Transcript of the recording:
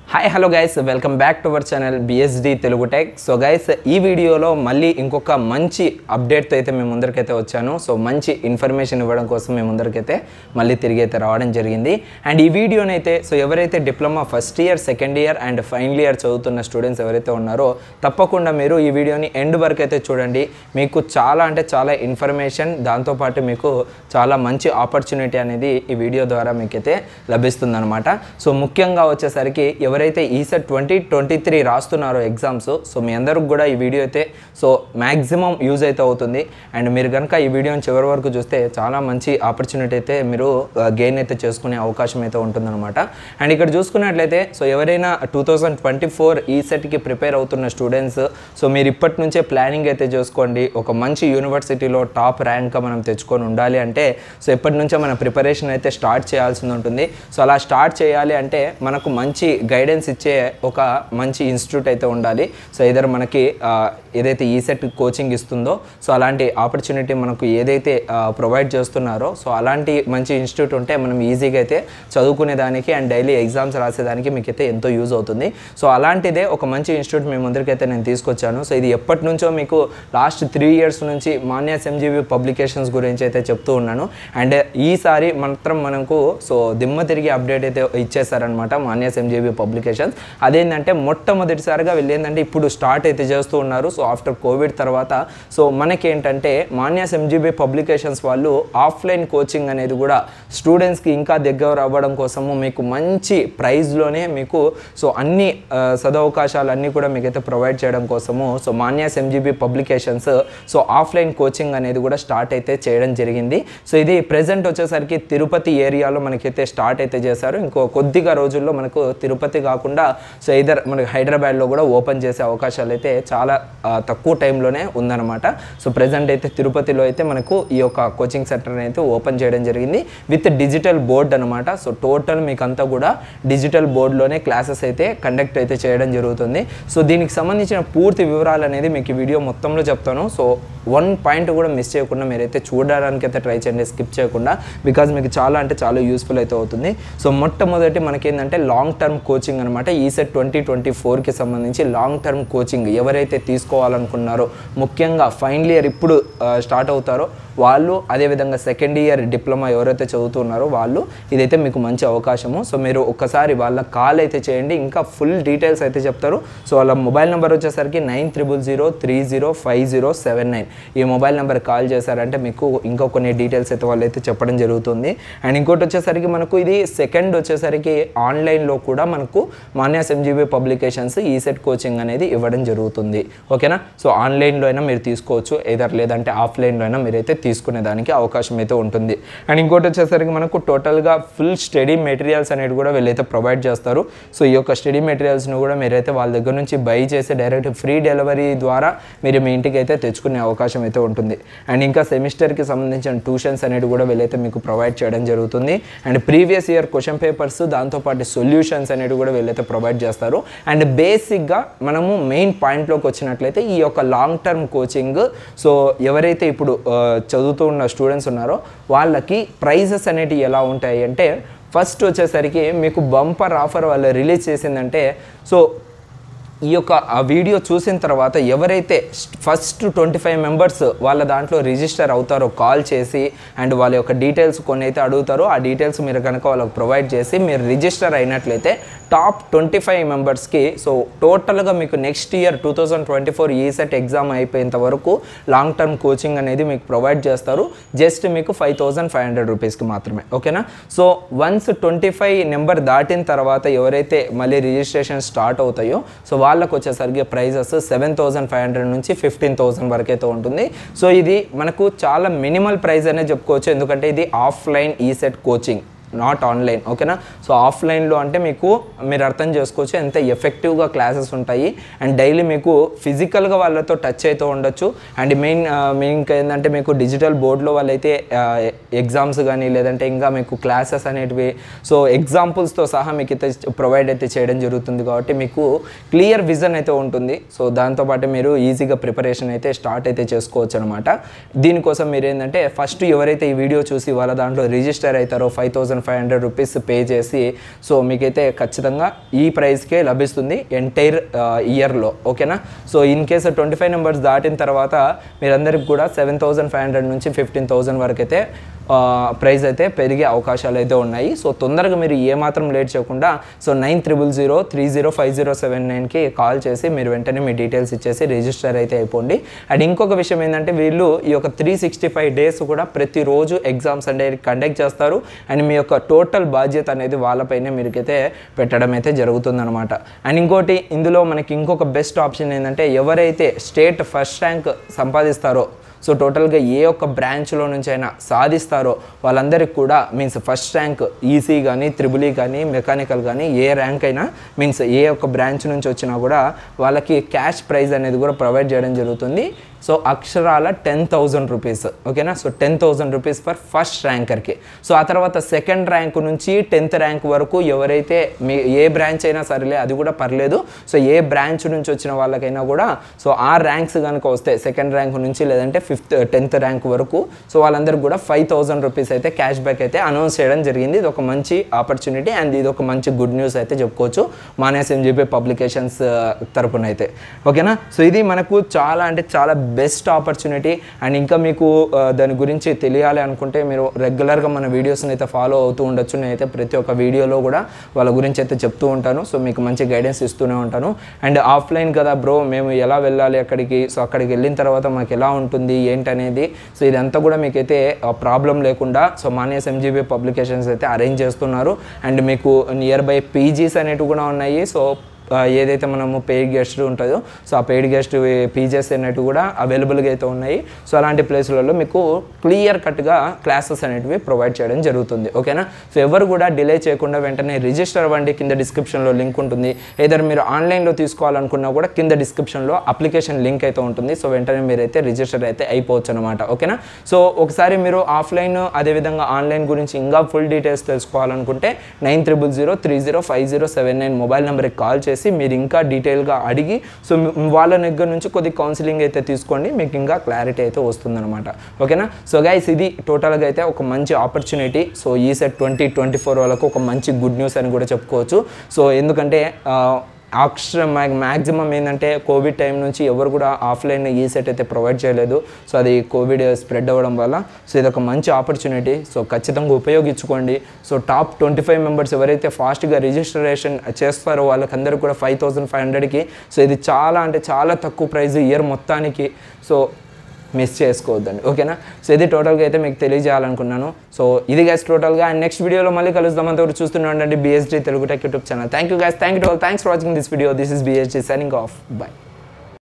hi hello guys welcome back to our channel BSD Telugu tech so guys ఈ వీడియోలో మళ్ళీ ఇంకొక మంచి అప్డేట్తో అయితే మేము ముందరికైతే వచ్చాను సో మంచి ఇన్ఫర్మేషన్ ఇవ్వడం కోసం మేము ముందరికైతే మళ్ళీ తిరిగి అయితే రావడం జరిగింది అండ్ ఈ వీడియోనైతే సో ఎవరైతే diploma first year second year and final year చదువుతున్న స్టూడెంట్స్ ఎవరైతే ఉన్నారో తప్పకుండా మీరు ఈ వీడియోని ఎండ్ వరకు అయితే చూడండి మీకు చాలా అంటే చాలా ఇన్ఫర్మేషన్ దాంతోపాటు మీకు చాలా మంచి ఆపర్చునిటీ అనేది ఈ వీడియో ద్వారా మీకైతే లభిస్తుందన్నమాట సో ముఖ్యంగా వచ్చేసరికి ఎవరైతే ఈసెట్ ట్వంటీ ట్వంటీ త్రీ రాస్తున్నారో ఎగ్జామ్స్ సో మీ అందరికి కూడా ఈ వీడియో అయితే సో మ్యాక్సిమం యూజ్ అయితే అవుతుంది అండ్ మీరు కనుక ఈ వీడియోని చివరి వరకు చూస్తే చాలా మంచి ఆపర్చునిటీ అయితే మీరు గెయిన్ అయితే చేసుకునే అవకాశం అయితే ఉంటుందన్నమాట అండ్ ఇక్కడ చూసుకున్నట్లయితే సో ఎవరైనా టూ థౌజండ్ ట్వంటీ ఫోర్ ఈ సెట్కి ప్రిపేర్ అవుతున్న స్టూడెంట్స్ సో మీరు ఇప్పటి నుంచే ప్లానింగ్ అయితే చేసుకోండి ఒక మంచి యూనివర్సిటీలో టాప్ ర్యాంక్ మనం తెచ్చుకొని ఉండాలి అంటే సో ఇప్పటి నుంచే మన ప్రిపరేషన్ అయితే స్టార్ట్ చేయాల్సి ఉంటుంది సో అలా స్టార్ట్ చేయాలి అంటే మనకు మంచి గైడెన్స్ ఇచ్చే ఒక మంచి ఇన్స్టిట్యూట్ అయితే ఉండాలి సో ఇదర్ మనకి ఆ, ఏదైతే ఈ సెట్ కోచింగ్ ఇస్తుందో సో అలాంటి ఆపర్చునిటీ మనకు ఏదైతే ప్రొవైడ్ చేస్తున్నారో సో అలాంటి మంచి ఇన్స్టిట్యూట్ ఉంటే మనం ఈజీగా అయితే చదువుకునే దానికి అండ్ డైలీ ఎగ్జామ్స్ రాసేదానికి మీకు అయితే ఎంతో యూజ్ అవుతుంది సో అలాంటిదే ఒక మంచి ఇన్స్టిట్యూట్ మీ ముందరికైతే నేను తీసుకొచ్చాను సో ఇది ఎప్పటి నుంచో మీకు లాస్ట్ త్రీ ఇయర్స్ నుంచి మాన్యాస్ ఎంజీబీ పబ్లికేషన్స్ గురించి అయితే చెప్తూ ఉన్నాను అండ్ ఈసారి మాత్రం మనకు సో దిమ్మ తిరిగి అప్డేట్ అయితే ఇచ్చేసారనమాట మాన్యాస్ ఎంజీబీ పబ్లికేషన్స్ అదేంటంటే మొట్టమొదటిసారిగా వీళ్ళు ఏంటంటే ఇప్పుడు స్టార్ట్ అయితే చేస్తూ ఉన్నారు సో ఆఫ్టర్ కోవిడ్ తర్వాత సో మనకేంటంటే మాన్యాస్ ఎంజీబీ పబ్లికేషన్స్ వాళ్ళు ఆఫ్లైన్ కోచింగ్ అనేది కూడా స్టూడెంట్స్కి ఇంకా దగ్గర అవ్వడం కోసము మీకు మంచి ప్రైజ్లోనే మీకు సో అన్ని ఆ, సదవకాశాలు అన్నీ కూడా మీకైతే ప్రొవైడ్ చేయడం కోసము so Manyas MGB publications so offline coaching అనేది కూడా స్టార్ట్ అయితే చేయడం జరిగింది సో ఇది ప్రెసెంట్ వచ్చేసరికి తిరుపతి ఏరియాలో మనకైతే స్టార్ట్ అయితే చేశారు ఇంకో కొద్దిగా రోజుల్లో మనకు తిరుపతి కాకుండా సో ఇదర్ మనకి హైదరాబాద్లో కూడా ఓపెన్ చేసే అవకాశాలు అయితే చాలా ఆ, తక్కువ టైంలోనే ఉందన్నమాట సో ప్రెసెంట్ అయితే తిరుపతిలో అయితే మనకు ఈ యొక్క కోచింగ్ సెంటర్ అయితే ఓపెన్ చేయడం జరిగింది విత్ డిజిటల్ బోర్డ్ అనమాట సో టోటల్ మీకు అంతా కూడా డిజిటల్ బోర్డులోనే క్లాసెస్ అయితే కండక్ట్ అయితే చేయడం జరుగుతుంది సో దీనికి సంబంధించిన పూర్తి వివరాలు అనేది మీకు ఈ వీడియో మొత్తంలో చెప్తాను సో వన్ పాయింట్ కూడా మిస్ చేయకుండా మీరైతే చూడడానికి అయితే ట్రై చేయండి స్కిప్ చేయకుండా బికాజ్ మీకు చాలా అంటే చాలా యూస్ఫుల్ అయితే అవుతుంది సో మొట్టమొదటి మనకి ఏంటంటే లాంగ్ టర్మ్ కోచింగ్ అనమాట ఈ సెట్ ట్వంటీ ట్వంటీ ఫోర్కి సంబంధించి లాంగ్ టర్మ్ కోచింగ్ ఎవరైతే తీసుకోవాలనుకున్నారో ముఖ్యంగా ఫైనల్ ఇయర్ ఇప్పుడు స్టార్ట్ అవుతారో వాళ్ళు అదేవిధంగా సెకండ్ ఇయర్ డిప్లొమా ఎవరైతే చదువుతున్నారో వాళ్ళు ఇదైతే మీకు మంచి అవకాశము సో మీరు ఒక్కసారి వాళ్ళ కాల్ అయితే చేయండి ఇంకా ఫుల్ డీటెయిల్స్ అయితే చెప్తారు సో వాళ్ళ మొబైల్ నెంబర్ వచ్చేసరికి nine triple zero three zero five zero seven nine ఈ మొబైల్ నెంబర్ కాల్ చేశారంటే మీకు ఇంకా కొన్ని డీటెయిల్స్ అయితే వాళ్ళు అయితే చెప్పడం జరుగుతుంది అండ్ ఇంకోటి వచ్చేసరికి మనకు ఇది సెకండ్ వచ్చేసరికి ఆన్లైన్లో కూడా మనకు Manyas MGB publications ECET coaching అనేది ఇవ్వడం జరుగుతుంది ఓకేనా సో ఆన్లైన్లో అయినా మీరు తీసుకోవచ్చు ఏదర్ లేదంటే ఆఫ్లైన్లో అయినా మీరైతే తీసుకునే దానికి అవకాశం అయితే ఉంటుంది అండ్ ఇంకోటి వచ్చేసరికి మనకు టోటల్గా ఫుల్ స్టడీ మెటీరియల్స్ అనేవి కూడా వీళ్ళైతే ప్రొవైడ్ చేస్తారు సో ఈ యొక్క స్టడీ మెటీరియల్స్ను కూడా మీరైతే వాళ్ళ దగ్గర నుంచి బై చేసి డైరెక్ట్ ఫ్రీ డెలివరీ ద్వారా మీరు మీ ఇంటికి అయితే తెచ్చుకునే అవకాశం అయితే ఉంటుంది అండ్ ఇంకా సెమిస్టర్కి సంబంధించిన ట్యూషన్స్ అనేవి కూడా వీళ్ళైతే మీకు ప్రొవైడ్ చేయడం జరుగుతుంది and previous year question papers దాంతోపాటు సొల్యూషన్స్ అనేవి కూడా వీళ్ళైతే ప్రొవైడ్ చేస్తారు అండ్ బేసిక్గా మనము మెయిన్ పాయింట్లోకి వచ్చినట్లయితే ఈ యొక్క లాంగ్ టర్మ్ కోచింగ్ సో ఎవరైతే ఇప్పుడు ఆ, చదువుతూ ఉన్న స్టూడెంట్స్ ఉన్నారో వాళ్ళకి ప్రైజెస్ అనేటివి ఎలా ఉంటాయి అంటే ఫస్ట్ వచ్చేసరికి మీకు బంపర్ ఆఫర్ వాళ్ళు రిలీజ్ చేసిందంటే సో ఈ యొక్క ఆ వీడియో చూసిన తర్వాత ఎవరైతే ఫస్ట్ ట్వంటీ ఫైవ్ మెంబర్స్ వాళ్ళ దాంట్లో రిజిస్టర్ అవుతారో కాల్ చేసి అండ్ వాళ్ళ యొక్క డీటెయిల్స్ కొన్ని అయితే అడుగుతారో ఆ డీటెయిల్స్ మీరు కనుక వాళ్ళకి ప్రొవైడ్ చేసి మీరు రిజిస్టర్ అయినట్లయితే టాప్ ట్వంటీ ఫైవ్ మెంబర్స్కి సో టోటల్గా మీకు next year two thousand twenty four ECET exam అయిపోయేంత వరకు లాంగ్ టర్మ్ కోచింగ్ అనేది మీకు ప్రొవైడ్ చేస్తారు జస్ట్ మీకు ఫైవ్ థౌజండ్ ఫైవ్ హండ్రెడ్ రూపీస్కి మాత్రమే ఓకేనా so once twenty five number దాటిన తర్వాత ఎవరైతే మళ్ళీ రిజిస్ట్రేషన్ స్టార్ట్ అవుతాయో సో వాళ్ళకు వచ్చేసరికి prizes seven thousand five hundred నుంచి ఫిఫ్టీన్ థౌసండ్ వరకు అయితే ఉంటుంది సో ఇది మనకు చాలా మినిమల్ ప్రైస్ అనే చెప్పుకోవచ్చు ఎందుకంటే ఇది offline ECET coaching not online ఓకేనా సో ఆఫ్లైన్లో అంటే మీకు మీరు అర్థం చేసుకోవచ్చు ఎంత ఎఫెక్టివ్గా క్లాసెస్ ఉంటాయి అండ్ డైలీ మీకు ఫిజికల్గా వాళ్ళతో టచ్ అయితే ఉండొచ్చు అండ్ మెయిన్ మెయిన్ ఇంకా ఏంటంటే మీకు డిజిటల్ బోర్డులో వాళ్ళైతే ఎగ్జామ్స్ కానీ లేదంటే ఇంకా మీకు క్లాసెస్ అనేటివి సో ఎగ్జాంపుల్స్తో సహా మీకు అయితే ప్రొవైడ్ అయితే చేయడం జరుగుతుంది కాబట్టి మీకు క్లియర్ విజన్ అయితే ఉంటుంది సో దాంతోపాటు మీరు ఈజీగా ప్రిపరేషన్ అయితే స్టార్ట్ అయితే చేసుకోవచ్చు అనమాట దీనికోసం మీరు ఏంటంటే ఫస్ట్ ఎవరైతే ఈ వీడియో చూసి వాళ్ళ దాంట్లో రిజిస్టర్ అవుతారో five thousand thousand five hundred rupees pay చేసి సో మీకైతే ఖచ్చితంగా ఈ ప్రైస్కే లభిస్తుంది ఎంటైర్ ఇయర్లో ఓకేనా so in case twenty five numbers దాటిన తర్వాత మీరందరికి కూడా సెవెన్ థౌజండ్ ఫైవ్ హండ్రెడ్ నుంచి ఫిఫ్టీన్ థౌజండ్ వరకు అయితే ప్రైస్ అయితే పెరిగే అవకాశాలు అయితే ఉన్నాయి సో తొందరగా మీరు ఏమాత్రం లేట్ చేయకుండా so nine triple zero three zero five zero seven నైన్కి కాల్ చేసి మీరు వెంటనే మీ డీటెయిల్స్ ఇచ్చేసి రిజిస్టర్ అయితే అయిపోండి అండ్ ఇంకొక విషయం ఏంటంటే వీళ్ళు ఈ యొక్క త్రీ సిక్స్టీ ఫైవ్ డేస్ కూడా ప్రతిరోజు ఎగ్జామ్స్ అనేది కండక్ట్ చేస్తారు అండ్ మీ యొక్క టోటల్ బాధ్యత అనేది వాళ్ళపైనే మీరుకైతే పెట్టడం అయితే జరుగుతుందన్నమాట అండ్ ఇంకోటి ఇందులో మనకి ఇంకొక బెస్ట్ ఆప్షన్ ఏంటంటే ఎవరైతే స్టేట్ ఫస్ట్ ర్యాంక్ సంపాదిస్తారో సో టోటల్గా ఏ ఒక్క బ్రాంచ్లో నుంచి అయినా సాధిస్తారో వాళ్ళందరికీ కూడా మీన్స్ ఫస్ట్ ర్యాంక్ ఈసీ కానీ త్రిబుల్ ఈ కానీ మెకానికల్ కానీ ఏ ర్యాంక్ అయినా మీన్స్ ఏ ఒక్క బ్రాంచ్ నుంచి వచ్చినా కూడా వాళ్ళకి క్యాష్ ప్రైజ్ అనేది కూడా ప్రొవైడ్ చేయడం జరుగుతుంది సో అక్షరాల టెన్ థౌజండ్ రూపీస్ ఓకేనా so ten thousand rupees for first ర్యాంకర్కి సో ఆ తర్వాత సెకండ్ ర్యాంక్ నుంచి టెన్త్ ర్యాంక్ వరకు ఎవరైతే మీ ఏ బ్రాంచ్ అయినా సరేలే అది కూడా పర్లేదు సో ఏ బ్రాంచ్ నుంచి వచ్చిన వాళ్ళకైనా కూడా సో ఆ ర్యాంక్స్ కనుక వస్తే సెకండ్ ర్యాంక్ నుంచి లేదంటే ఫిఫ్త్ టెన్త్ ర్యాంక్ వరకు సో వాళ్ళందరికీ కూడా ఫైవ్ థౌసండ్ రూపీస్ అయితే క్యాష్ బ్యాక్ అయితే అనౌన్స్ చేయడం జరిగింది ఇది ఒక మంచి ఆపర్చునిటీ అండ్ ఇది ఒక మంచి గుడ్ న్యూస్ అయితే చెప్పుకోవచ్చు మానేస్ ఎంజీపీ పబ్లికేషన్స్ తరపున అయితే ఓకేనా సో ఇది మనకు చాలా అంటే చాలా బెస్ట్ ఆపర్చునిటీ అండ్ ఇంకా మీకు ఆ, దాని గురించి తెలియాలి అనుకుంటే మీరు రెగ్యులర్గా మన వీడియోస్ని అయితే ఫాలో అవుతూ ఉండొచ్చు నేనైతే ప్రతి ఒక్క వీడియోలో కూడా వాళ్ళ గురించి అయితే చెప్తూ ఉంటాను సో మీకు మంచి గైడెన్స్ ఇస్తూనే ఉంటాను అండ్ ఆఫ్లైన్ కదా బ్రో మేము ఎలా వెళ్ళాలి అక్కడికి సో అక్కడికి వెళ్ళిన తర్వాత మాకు ఎలా ఉంటుంది ఏంటనేది సో ఇదంతా కూడా మీకైతే ప్రాబ్లం లేకుండా సో మానేస్ ఎంజీబీ పబ్లికేషన్స్ అయితే అరేంజ్ చేస్తున్నారు అండ్ మీకు నియర్ బై పీజీస్ అనేటివి కూడా ఉన్నాయి సో ఆ, ఏదైతే మనము పెయిడ్ గెస్ట్ ఉంటుందో సో ఆ పెయిడ్ గెస్ట్ పీజెస్ అనేటివి కూడా అవైలబుల్గా అయితే ఉన్నాయి సో అలాంటి ప్లేసులలో మీకు క్లియర్ కట్గా క్లాసెస్ అనేటివి ప్రొవైడ్ చేయడం జరుగుతుంది ఓకేనా సో ఎవరు కూడా డిలే చేయకుండా వెంటనే రిజిస్టర్ అవ్వండి కింద డిస్క్రిప్షన్లో లింక్ ఉంటుంది ఏదైనా మీరు ఆన్లైన్లో తీసుకోవాలనుకున్నా కూడా కింద డిస్క్రిప్షన్లో అప్లికేషన్ లింక్ అయితే ఉంటుంది సో వెంటనే మీరైతే రిజిస్టర్ అయితే అయిపోవచ్చు అనమాట ఓకేనా సో ఒకసారి మీరు ఆఫ్లైన్ అదేవిధంగా ఆన్లైన్ గురించి ఇంకా ఫుల్ డీటెయిల్స్ తెలుసుకోవాలనుకుంటే nine triple zero three zero five zero seven nine mobile నెంబర్కి కాల్ చేసి మీరు ఇంకా డీటెయిల్గా అడిగి సో మీ- వాళ్ళ దగ్గర నుంచి కొద్ది కౌన్సిలింగ్ అయితే తీసుకోండి మీకు ఇంకా క్లారిటీ అయితే వస్తుందన్నమాట ఓకేనా సో గైస్ ఇది టోటల్గా అయితే ఒక మంచి opportunity so ECET twenty twenty four వాళ్ళకు ఒక మంచి గుడ్ న్యూస్ అని కూడా చెప్పుకోవచ్చు సో ఎందుకంటే ఆ, అక్షర మ్యాక్సిమం ఏంటంటే కోవిడ్ టైం నుంచి ఎవరు కూడా ఆఫ్లైన్ ఈ సెట్ అయితే ప్రొవైడ్ చేయలేదు సో అది కోవిడ్ స్ప్రెడ్ అవ్వడం వల్ల సో ఇది ఒక మంచి ఆపర్చునిటీ సో ఖచ్చితంగా ఉపయోగించుకోండి so top twenty five members ఎవరైతే ఫాస్ట్గా రిజిస్ట్రేషన్ చేస్తారో వాళ్ళకందరూ కూడా ఫైవ్ థౌసండ్ ఫైవ్ హండ్రెడ్కి సో ఇది చాలా అంటే చాలా తక్కువ ప్రైస్ ఇయర్ మొత్తానికి సో మిస్ చేసుకోవద్దండి ఓకేనా సో ఇది టోటల్గా అయితే మీకు తెలియజేయాలనుకున్నాను సో ఇది గైస్ టోటల్గా అండ్ నెక్స్ట్ వీడియోలో మళ్ళీ కలుద్దాం అంతవరకు చూస్తూనే ఉండండి BSD Telugu tech YouTube channel thank you guys thank you thanks for watching this video this is BSD signing of by